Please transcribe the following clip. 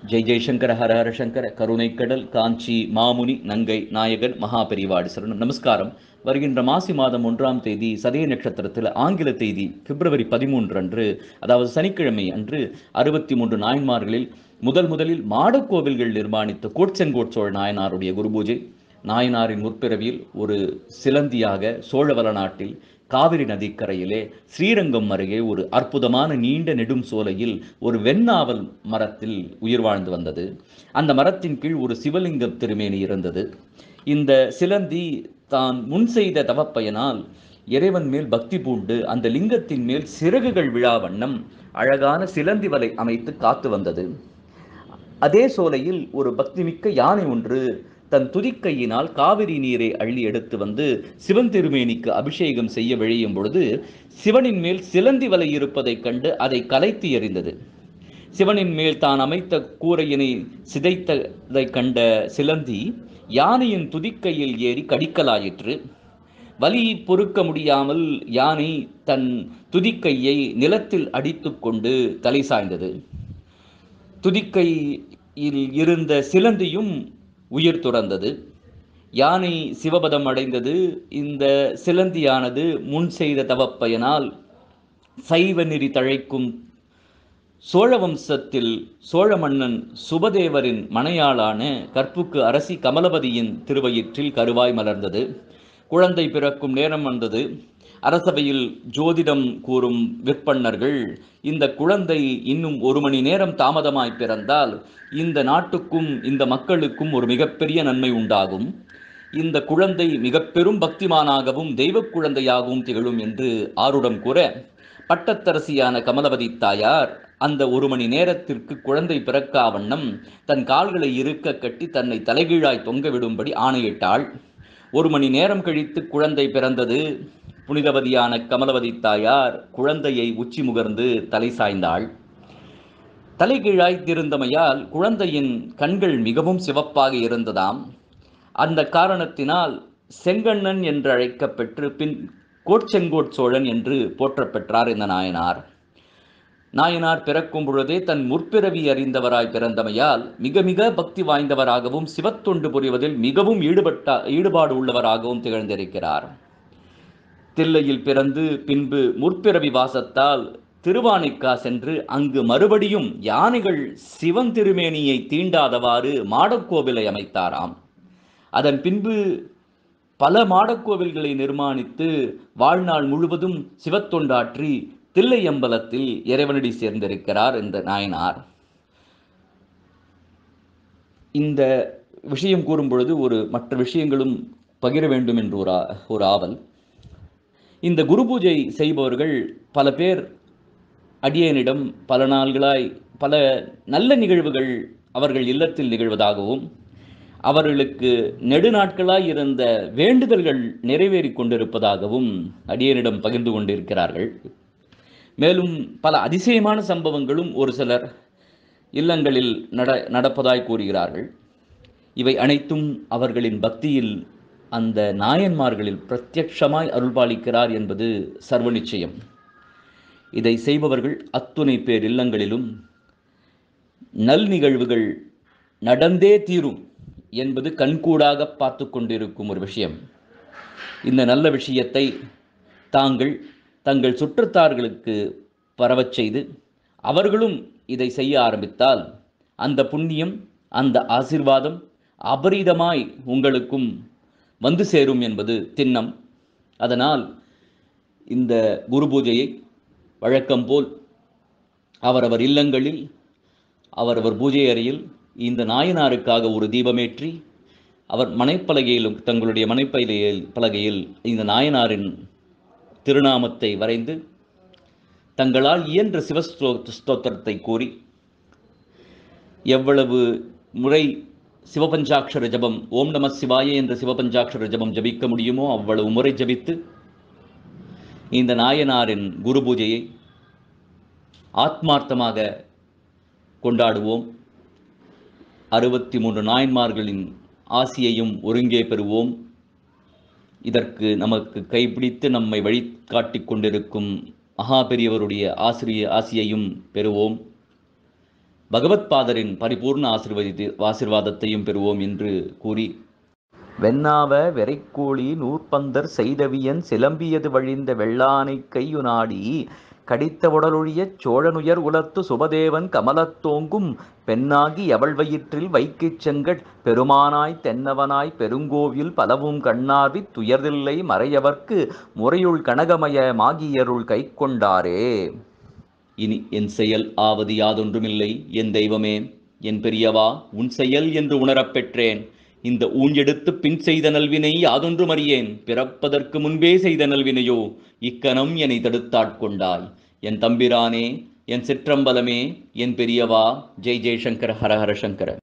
ஜெய் ஜெய்சங்கர ஹர ஹர சங்கர கருணைக்கடல் காஞ்சி மாமுனி நங்கை நாயகன் மகாபெரிவாடு சரணம் நமஸ்காரம் வருகின்ற மாசி மாதம் ஒன்றாம் தேதி சதய நட்சத்திரத்தில் ஆங்கில தேதி பிப்ரவரி பதிமூன்று அன்று அதாவது சனிக்கிழமை அன்று அறுபத்தி மூன்று நாயன்மார்களில் முதல் முதலில் மாடக்கோவில்கள் நிர்மாணித்த கோட்செங்கோட் சோழ நாயனாருடைய குரு பூஜை நாயனாரின் முற்பிறவியில் ஒரு சிலந்தியாக சோழவள நாட்டில் காவிரி நதிக்கரையிலே ஸ்ரீரங்கம் அருகே ஒரு அற்புதமான நீண்ட நெடும் சோலையில் ஒரு வெண்ணாவல் மரத்தில் உயிர் வாழ்ந்து வந்தது அந்த மரத்தின் கீழ் ஒரு சிவலிங்கம் திருமேனி இருந்தது இந்த சிலந்தி தான் முன் செய்த தவப்பயனால் இறைவன் மேல் பக்தி பூண்டு அந்த லிங்கத்தின் மேல் சிறகுகள் விழா வண்ணம் அழகான சிலந்தி வலை அமைத்து காத்து வந்தது அதே சோலையில் ஒரு பக்திமிக்க யானை ஒன்று தன் துதிக்கையினால் காவிரி நீரை அள்ளி எடுத்து வந்து சிவன் திருமேனிக்கு அபிஷேகம் செய்ய விழையும் பொழுது சிவனின் மேல் சிலந்தி வலை இருப்பதைக் கண்டு அதை கலைத்து எறிந்தது சிவனின் மேல் தான் அமைத்த கூரையினை சிதைத்ததைக் கண்ட சிலந்தி யானையின் துதிக்கையில் ஏறி கடிக்கலாயிற்று வலி பொறுக்க முடியாமல் யானை தன் துதிக்கையை நிலத்தில் அடித்துக்கொண்டு தலை சாய்ந்தது துதிக்கையில் இருந்த சிலந்தியும் உயிர் துறந்தது யானை சிவபதம் அடைந்தது இந்த சிலந்தியானது முன் செய்த தவப்பயனால் சைவ நெறி தழைக்கும் சோழ வம்சத்தில் சோழ மன்னன் சுபதேவரின் மனையாளான கற்புக்கு அரசி கமலபதியின் திருவயிற்றில் கருவாய் மலர்ந்தது குழந்தை பிறக்கும் நேரம் வந்தது அரசவையில் ஜோதிடம் கூறும் விற்பன்னர்கள் இந்த குழந்தை இன்னும் ஒரு மணி நேரம் தாமதமாய் பிறந்தால் இந்த நாட்டுக்கும் இந்த மக்களுக்கும் ஒரு மிகப்பெரிய நன்மை உண்டாகும் இந்த குழந்தை மிக பெரும் பக்திமானாகவும் தெய்வ குழந்தையாகவும் திகழும் என்று ஆருடம் கூற பட்டத்தரசியான கமலவதி தாயார் அந்த ஒரு மணி நேரத்திற்கு குழந்தை பிறக்கா வண்ணம் தன் கால்களை இருக்க கட்டி தன்னை தலைகீழாய் தொங்க விடும்படி ஆணையிட்டாள் ஒரு மணி நேரம் கழித்து குழந்தை பிறந்தது புனிதவதியான கமலவதி தாயார் குழந்தையை உச்சி முகர்ந்து தலை சாய்ந்தாள் தலைகீழாய் திருந்தமையால் குழந்தையின் கண்கள் மிகவும் சிவப்பாக இருந்ததாம் அந்த காரணத்தினால் செங்கண்ணன் என்று அழைக்கப்பெற்று பின் கோட்செங்கோட் சோழன் என்று போற்றப்பெற்றார் இந்த நாயனார் நாயனார் பிறக்கும் பொழுதே தன் முற்பிறவி அறிந்தவராய் பிறந்தமையால் மிக மிக பக்தி வாய்ந்தவராகவும் சிவத்தொண்டு புரிவதில் மிகவும் ஈடுபட்ட ஈடுபாடு உள்ளவராகவும் திகழ்ந்திருக்கிறார் தில்லையில் பிறந்து பின்பு முற்பிறவி வாசத்தால் திருவானைக்கா சென்று அங்கு மறுபடியும் யானைகள் சிவன் திருமேனியை தீண்டாதவாறு மாடக்கோவிலை அமைத்தாராம் அதன் பின்பு பல மாடக்கோவில்களை நிர்மாணித்து வாழ்நாள் முழுவதும் சிவத்தொண்டாற்றி தில்லையம்பலத்தில் இறைவனடி சேர்ந்திருக்கிறார் இந்த நாயனார் இந்த விஷயம் கூறும் பொழுது ஒரு மற்ற விஷயங்களும் பகிர வேண்டும் என்று ஒரு ஒரு ஆவல் இந்த குரு பூஜை செய்பவர்கள் பல பேர் அடியனிடம் பல நாள்களாய் பல நல்ல நிகழ்வுகள் அவர்கள் இல்லத்தில் நிகழ்வதாகவும் அவர்களுக்கு நெடுநாட்களாய் இருந்த வேண்டுதல்கள் நிறைவேறி கொண்டிருப்பதாகவும் அடியனிடம் பகிர்ந்து கொண்டிருக்கிறார்கள் மேலும் பல அதிசயமான சம்பவங்களும் ஒரு சிலர் இல்லங்களில் நட நடப்பதாய் கூறுகிறார்கள் இவை அனைத்தும் அவர்களின் பக்தியில் அந்த நாயன்மார்களில் பிரத்யக்ஷமாய் அருள்பாலிக்கிறார் என்பது சர்வ நிச்சயம் இதை செய்பவர்கள் அத்துணை பேர் இல்லங்களிலும் நல் நிகழ்வுகள் நடந்தே தீரும் என்பது கண்கூடாக பார்த்து கொண்டிருக்கும் ஒரு விஷயம் இந்த நல்ல விஷயத்தை தாங்கள் தங்கள் சுற்றத்தார்களுக்கு பரவச் செய்து அவர்களும் இதை செய்ய ஆரம்பித்தால் அந்த புண்ணியம் அந்த ஆசிர்வாதம் அபரீதமாய் உங்களுக்கும் வந்து சேரும் என்பது திண்ணம் அதனால் இந்த குரு பூஜையை வழக்கம் போல் அவரவர் இல்லங்களில் அவரவர் பூஜை அறையில் இந்த நாயனாருக்காக ஒரு தீபமேற்றி அவர் மனைப்பலகையிலும் தங்களுடைய மனைப்பலகையில் பலகையில் இந்த நாயனாரின் திருநாமத்தை வரைந்து தங்களால் இயன்ற சிவஸ்தோ ஸ்தோத்திரத்தை கூறி எவ்வளவு முறை சிவபஞ்சாட்சர ஜபம் ஓம் நம சிவாய என்ற சிவபஞ்சாட்சர ஜபம் ஜபிக்க முடியுமோ அவ்வளவு முறை ஜபித்து இந்த நாயனாரின் குரு பூஜையை ஆத்மார்த்தமாக கொண்டாடுவோம் அறுபத்தி மூன்று நாயன்மார்களின் ஆசியையும் ஒருங்கே பெறுவோம் இதற்கு நமக்கு கைப்பிடித்து நம்மை வழிகாட்டிக் கொண்டிருக்கும் மகா பெரியவருடைய ஆசிரிய ஆசியையும் பெறுவோம் பகவத்பாதரின் பரிபூர்ண ஆசிர்வதி ஆசிர்வாதத்தையும் பெறுவோம் என்று கூறி வெண்ணாவ வெறைக்கூலி நூற்பந்தர் செய்தவியன் சிலம்பியது வழிந்த வெள்ளானை கையுநாடி கடித்த உடலொழியச் சோழனுயர் உலத்து சுபதேவன் கமலத்தோங்கும் பெண்ணாகி எவள் வயிற்றில் வைக்கிச் செங்கட் பெருமானாய் தென்னவனாய் பெருங்கோவில் பலவும் கண்ணார்வித் துயர்தில்லை மறையவர்க்கு முறையுள் கனகமய மாகியருள் கை கொண்டாரே இனி என் செயல் ஆவது யாதொன்றுமில்லை என் தெய்வமே என் பெரியவா உன் செயல் என்று உணரப் பெற்றேன் இந்த ஊஞ்செடுத்து பின் செய்த நல்வினை யாதொன்றும் அறியேன் பிறப்பதற்கு முன்பே செய்த நல்வினையோ இக்கணம் என்னை தடுத்தாட்கொண்டாய் என் தம்பிரானே என் சிற்றம்பலமே என் பெரியவா ஜெய் ஜெய்சங்கர ஹரஹர சங்கர